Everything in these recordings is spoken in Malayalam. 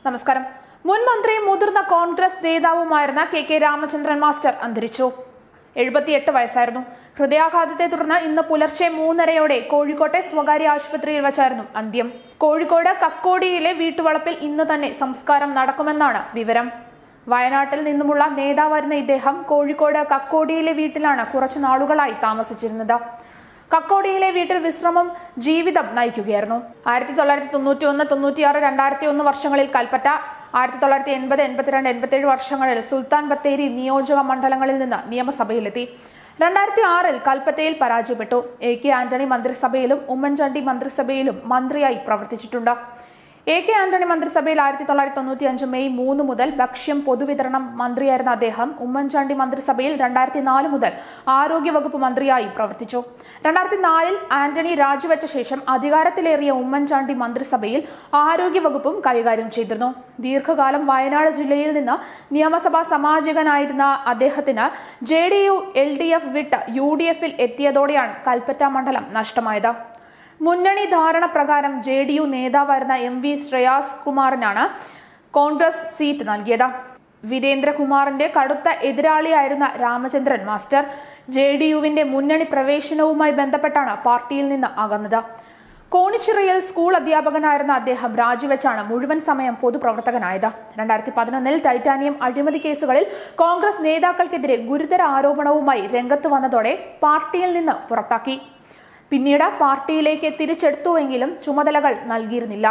നമസ്കാരം മുൻ മന്ത്രിയും മുതിർന്ന കോൺഗ്രസ് നേതാവുമായിരുന്ന കെ കെ രാമചന്ദ്രൻ മാസ്റ്റർ അന്തരിച്ചു എഴുപത്തിയെട്ട് വയസ്സായിരുന്നു ഹൃദയാഘാതത്തെ തുടർന്ന് ഇന്ന് പുലർച്ചെ മൂന്നരയോടെ കോഴിക്കോട്ടെ സ്വകാര്യ ആശുപത്രിയിൽ വച്ചായിരുന്നു അന്ത്യം കോഴിക്കോട് കക്കോടിയിലെ വീട്ടുവളപ്പിൽ ഇന്ന് തന്നെ സംസ്കാരം നടക്കുമെന്നാണ് വിവരം വയനാട്ടിൽ നിന്നുമുള്ള നേതാവായിരുന്ന ഇദ്ദേഹം കോഴിക്കോട് കക്കോടിയിലെ വീട്ടിലാണ് കുറച്ചു നാളുകളായി താമസിച്ചിരുന്നത് കക്കോടിയിലെ വീട്ടിൽ വിശ്രമം ജീവിതം നയിക്കുകയായിരുന്നു ആയിരത്തി തൊള്ളായിരത്തി തൊണ്ണൂറ്റി ഒന്ന് തൊണ്ണൂറ്റിയാറ് രണ്ടായിരത്തി ഒന്ന് വർഷങ്ങളിൽ കൽപ്പറ്റ ആയിരത്തി തൊള്ളായിരത്തി എൺപത് എൺപത്തിരണ്ട് എൺപത്തിയേഴ് വർഷങ്ങളിൽ സുൽത്താൻ ബത്തേരി നിയോജക മണ്ഡലങ്ങളിൽ നിന്ന് നിയമസഭയിലെത്തി രണ്ടായിരത്തി ആറിൽ കൽപ്പറ്റയിൽ പരാജയപ്പെട്ടു എ കെ ആന്റണി മന്ത്രിസഭയിലും ഉമ്മൻചാണ്ടി മന്ത്രിസഭയിലും മന്ത്രിയായി പ്രവർത്തിച്ചിട്ടുണ്ട് എ കെ ആന്റണി മന്ത്രിസഭയിൽ ആയിരത്തി തൊള്ളായിരത്തി തൊണ്ണൂറ്റി അഞ്ച് മെയ് മൂന്ന് മുതൽ ഭക്ഷ്യം പൊതുവിതരണം മന്ത്രിയായിരുന്ന അദ്ദേഹം ഉമ്മൻചാണ്ടി മന്ത്രിസഭയിൽ രണ്ടായിരത്തി നാല് മുതൽ ആരോഗ്യവകുപ്പ് മന്ത്രിയായി പ്രവർത്തിച്ചു രണ്ടായിരത്തി നാലിൽ ആന്റണി രാജിവെച്ച ശേഷം അധികാരത്തിലേറിയ ഉമ്മൻചാണ്ടി മന്ത്രിസഭയിൽ ആരോഗ്യവകുപ്പും കൈകാര്യം ചെയ്തിരുന്നു ദീർഘകാലം വയനാട് ജില്ലയിൽ നിന്ന് നിയമസഭാ സമാജികനായിരുന്ന അദ്ദേഹത്തിന് J D U L D F വിട്ട് യു ഡി എഫിൽ എത്തിയതോടെയാണ് കൽപ്പറ്റ മണ്ഡലം നഷ്ടമായത് മുന്നണി ധാരണ പ്രകാരം ജെ ഡി യു നേതാവായിരുന്ന എം വി ശ്രേയാസ് കുമാറിനാണ് കോൺഗ്രസ് സീറ്റ് നൽകിയത് വീരേന്ദ്രകുമാറിന്റെ കടുത്ത എതിരാളിയായിരുന്ന രാമചന്ദ്രൻ മാസ്റ്റർ ജെ ഡി യുവിന്റെ മുന്നണി പ്രവേശനവുമായി ബന്ധപ്പെട്ടാണ് പാർട്ടിയിൽ നിന്ന് അകന്നത് കോണിച്ചിറയിൽ സ്കൂൾ അധ്യാപകനായിരുന്ന അദ്ദേഹം രാജിവെച്ചാണ് മുഴുവൻ സമയം പൊതുപ്രവർത്തകനായത് രണ്ടായിരത്തി പതിനൊന്നിൽ ടൈറ്റാനിയം അഴിമതി കേസുകളിൽ കോൺഗ്രസ് നേതാക്കൾക്കെതിരെ ഗുരുതര ആരോപണവുമായി രംഗത്ത് വന്നതോടെ പാർട്ടിയിൽ നിന്ന് പുറത്താക്കി പിന്നീട് പാർട്ടിയിലേക്ക് തിരിച്ചെടുത്തുവെങ്കിലും ചുമതലകൾ നൽകിയിരുന്നില്ല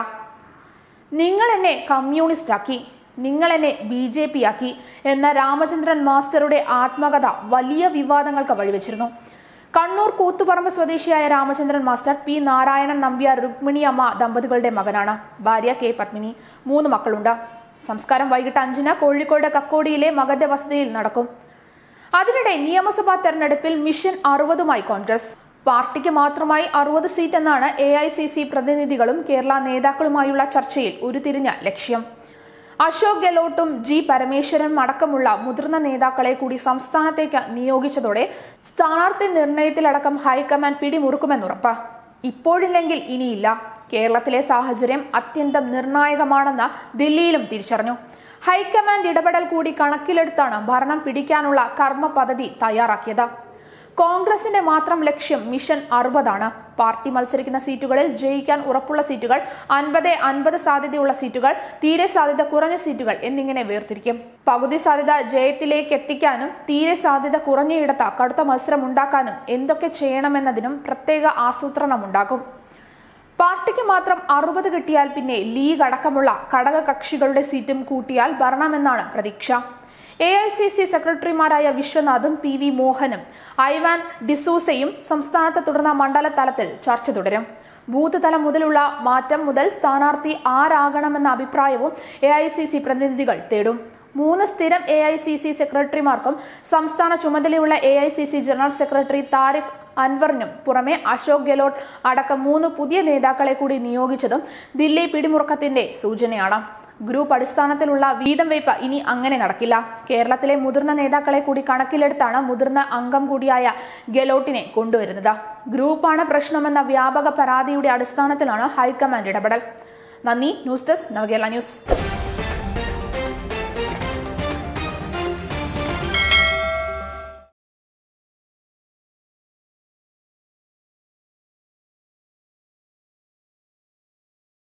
നിങ്ങൾ എന്നെ കമ്മ്യൂണിസ്റ്റ് ആക്കി നിങ്ങൾ എന്നെ ബി ജെ പി ആക്കി എന്ന രാമചന്ദ്രൻ മാസ്റ്ററുടെ ആത്മകഥ വലിയ വിവാദങ്ങൾക്ക് വഴിവെച്ചിരുന്നു കണ്ണൂർ കൂത്തുപറമ്പ് സ്വദേശിയായ രാമചന്ദ്രൻ മാസ്റ്റർ പി നാരായണൻ നമ്പ്യാർ രുക്മിണി അമ്മ ദമ്പതികളുടെ മകനാണ് ഭാര്യ കെ പത്മിനി മൂന്ന് മക്കളുണ്ട് സംസ്കാരം വൈകിട്ട് അഞ്ചിന് കോഴിക്കോട് കക്കോടിയിലെ മകന്റെ വസതിയിൽ നടക്കും അതിനിടെ നിയമസഭാ തെരഞ്ഞെടുപ്പിൽ മിഷൻ അറുപതുമായി കോൺഗ്രസ് പാർട്ടിക്ക് മാത്രമായി അറുപത് സീറ്റ് എന്നാണ് എ ഐ സി സി പ്രതിനിധികളും കേരള നേതാക്കളുമായുള്ള ചർച്ചയിൽ ഉരുത്തിരിഞ്ഞ ലക്ഷ്യം അശോക് ഗെലോട്ടും ജി പരമേശ്വരനും അടക്കമുള്ള മുതിർന്ന നേതാക്കളെ കൂടി സംസ്ഥാനത്തേക്ക് നിയോഗിച്ചതോടെ സ്ഥാനാർത്ഥി നിർണയത്തിലടക്കം ഹൈക്കമാൻഡ് പിടിമുറുക്കുമെന്നുറപ്പ് ഇപ്പോഴില്ലെങ്കിൽ ഇനിയില്ല കേരളത്തിലെ സാഹചര്യം അത്യന്തം നിർണായകമാണെന്ന് ദില്ലിയിലും തിരിച്ചറിഞ്ഞു ഹൈക്കമാൻഡ് ഇടപെടൽ കൂടി കണക്കിലെടുത്താണ് ഭരണം പിടിക്കാനുള്ള കർമ്മ പദ്ധതി തയ്യാറാക്കിയത് കോൺഗ്രസിന്റെ മാത്രം ലക്ഷ്യം മിഷൻ അറുപതാണ് പാർട്ടി മത്സരിക്കുന്ന സീറ്റുകളിൽ ജയിക്കാൻ ഉറപ്പുള്ള സീറ്റുകൾ അൻപത് അൻപത് സാധ്യതയുള്ള സീറ്റുകൾ തീരെ സാധ്യത കുറഞ്ഞ സീറ്റുകൾ എന്നിങ്ങനെ വേർതിരിക്കും പകുതി സാധ്യത ജയത്തിലേക്ക് എത്തിക്കാനും തീരെ സാധ്യത കുറഞ്ഞയിടത്ത് കടുത്ത മത്സരം ഉണ്ടാക്കാനും എന്തൊക്കെ ചെയ്യണമെന്നതിനും പ്രത്യേക ആസൂത്രണമുണ്ടാകും പാർട്ടിക്ക് മാത്രം അറുപത് കിട്ടിയാൽ പിന്നെ ലീഗ് അടക്കമുള്ള ഘടക കക്ഷികളുടെ സീറ്റും കൂട്ടിയാൽ ഭരണമെന്നാണ് പ്രതീക്ഷ എ ഐ സി സി സെക്രട്ടറിമാരായ വിശ്വനാഥും പി വി മോഹനും ഐവാൻ ഡിസൂസയും സംസ്ഥാനത്ത് തുടർന്ന മണ്ഡല തലത്തിൽ ചർച്ച തുടരും ബൂത്ത് തലം മുതലുള്ള മാറ്റം മുതൽ സ്ഥാനാർത്ഥി ആരാകണമെന്ന അഭിപ്രായവും എ ഐ സി സി പ്രതിനിധികൾ തേടും മൂന്ന് സ്ഥിരം എ ഐ സി സി സെക്രട്ടറിമാർക്കും സംസ്ഥാന ചുമതലയുള്ള A I C C general secretary Tariq അൻവറിനും പുറമെ അശോക് ഗെലോട്ട് അടക്കം മൂന്ന് പുതിയ നേതാക്കളെ കൂടി നിയോഗിച്ചതും ദില്ലി പിടിമുറുക്കത്തിന്റെ സൂചനയാണ് ഗ്രൂപ്പ് അടിസ്ഥാനത്തിലുള്ള വീതം വെയ്പ് ഇനി അങ്ങനെ നടക്കില്ല കേരളത്തിലെ മുതിർന്ന നേതാക്കളെ കൂടി കണക്കിലെടുത്താണ് മുതിർന്ന അംഗം കൂടിയായ ഗെലോട്ടിനെ കൊണ്ടുവരുന്നത് ഗ്രൂപ്പാണ് പ്രശ്നമെന്ന വ്യാപക പരാതിയുടെ അടിസ്ഥാനത്തിലാണ് ഹൈക്കമാൻഡ് ഇടപെടൽ നന്ദി ന്യൂസ് ഡെസ്ക് നവകേരള ന്യൂസ്